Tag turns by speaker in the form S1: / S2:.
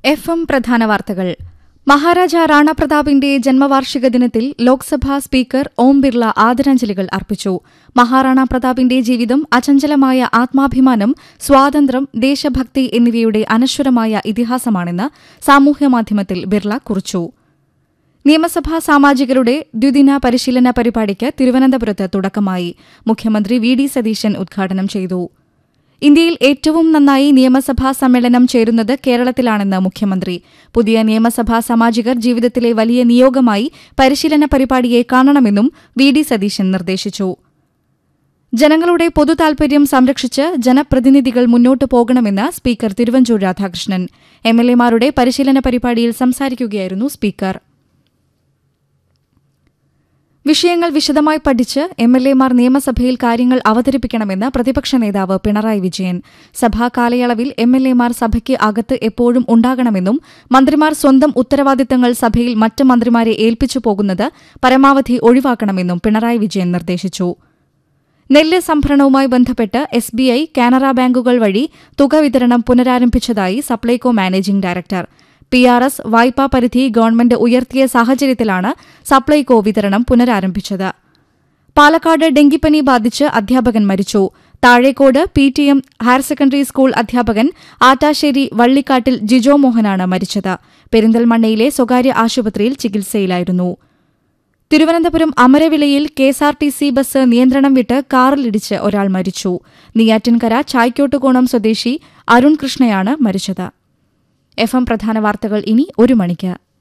S1: F M പ്രധാന വാർത്തകൾ മഹാരാജ റാണ പ്രതാപിന്റെ ജന്മവാർഷിക ദിനത്തിൽ ലോക്സഭാ സ്പീക്കർ ഓം ബിർള ആദരാഞ്ജലികൾ അർപ്പിച്ചു മഹാറാണ പ്രതാപിന്റെ ജീവിതം അചഞ്ചലമായ ആത്മാഭിമാനം സ്വാതന്ത്ര്യം ദേശഭക്തി എന്നിവയുടെ അനശ്വരമായ ഇതിഹാസമാണെന്ന് സാമൂഹ്യമാധ്യമത്തിൽ ബിർള കുറിച്ചു നിയമസഭാ സാമാജികരുടെ ദ്വിദിന പരിശീലന പരിപാടിക്ക് തിരുവനന്തപുരത്ത് തുടക്കമായി മുഖ്യമന്ത്രി വി ഡി സതീശൻ ഉദ്ഘാടനം ചെയ്തു ഇന്ത്യയിൽ ഏറ്റവും നന്നായി നിയമസഭാ സമ്മേളനം ചേരുന്നത് കേരളത്തിലാണെന്ന് മുഖ്യമന്ത്രി പുതിയ നിയമസഭാ സാമാജികർ ജീവിതത്തിലെ വലിയ നിയോഗമായി പരിശീലന പരിപാടിയെ കാണണമെന്നും വി ഡി സതീശൻ നിർദ്ദേശിച്ചു ജനങ്ങളുടെ പൊതുതാൽപര്യം സംരക്ഷിച്ച് ജനപ്രതിനിധികൾ മുന്നോട്ടു പോകണമെന്ന് സ്പീക്കർ തിരുവഞ്ചൂർ രാധാകൃഷ്ണൻ എംഎൽഎമാരുടെ പരിശീലന പരിപാടിയിൽ സംസാരിക്കുകയായിരുന്നു സ്പീക്കർ വിഷയങ്ങൾ വിശദമായി പഠിച്ച് എംഎൽഎമാർ നിയമസഭയിൽ കാര്യങ്ങൾ അവതരിപ്പിക്കണമെന്ന് പ്രതിപക്ഷ നേതാവ് പിണറായി വിജയൻ സഭാ കാലയളവിൽ എംഎൽഎമാർ സഭയ്ക്ക് അകത്ത് എപ്പോഴും ഉണ്ടാകണമെന്നും മന്ത്രിമാർ സ്വന്തം ഉത്തരവാദിത്തങ്ങൾ സഭയിൽ മറ്റ് മന്ത്രിമാരെ ഏൽപ്പിച്ചു പോകുന്നത് പരമാവധി ഒഴിവാക്കണമെന്നും പിണറായി വിജയൻ നിർദ്ദേശിച്ചു നെല്ല് സംഭരണവുമായി ബന്ധപ്പെട്ട് എസ് ബി ഐ കാനറ ബാങ്കുകൾ വഴി തുക വിതരണം പുനരാരംഭിച്ചതായി Supplyco managing director P R S വായ്പാ പരിധി ഗവൺമെന്റ് ഉയർത്തിയ സാഹചര്യത്തിലാണ് സപ്ലൈകോ വിതരണം പുനരാരംഭിച്ചത് പാലക്കാട് ഡെങ്കിപ്പനി ബാധിച്ച് അധ്യാപകൻ മരിച്ചു Thazhekode P T M higher secondary school അധ്യാപകൻ ആറ്റാശ്ശേരി വള്ളിക്കാട്ടിൽ ജിജോ മോഹനാണ് മരിച്ചത് പെരിന്തൽമണ്ണയിലെ സ്വകാര്യ ആശുപത്രിയിൽ ചികിത്സയിലായിരുന്നു തിരുവനന്തപുരം അമരവിളയിൽ കെഎസ്ആർടിസി ബസ് നിയന്ത്രണം വിട്ട് കാറിലിടിച്ച് ഒരാൾ മരിച്ചു നെയ്യാറ്റിൻകര ചായ്ക്കോട്ടുകോണം സ്വദേശി അരുൺ കൃഷ്ണയാണ് മരിച്ചത് എഫ് എം പ്രധാന വാർത്തകൾ ഇനി ഒരു മണിക്ക്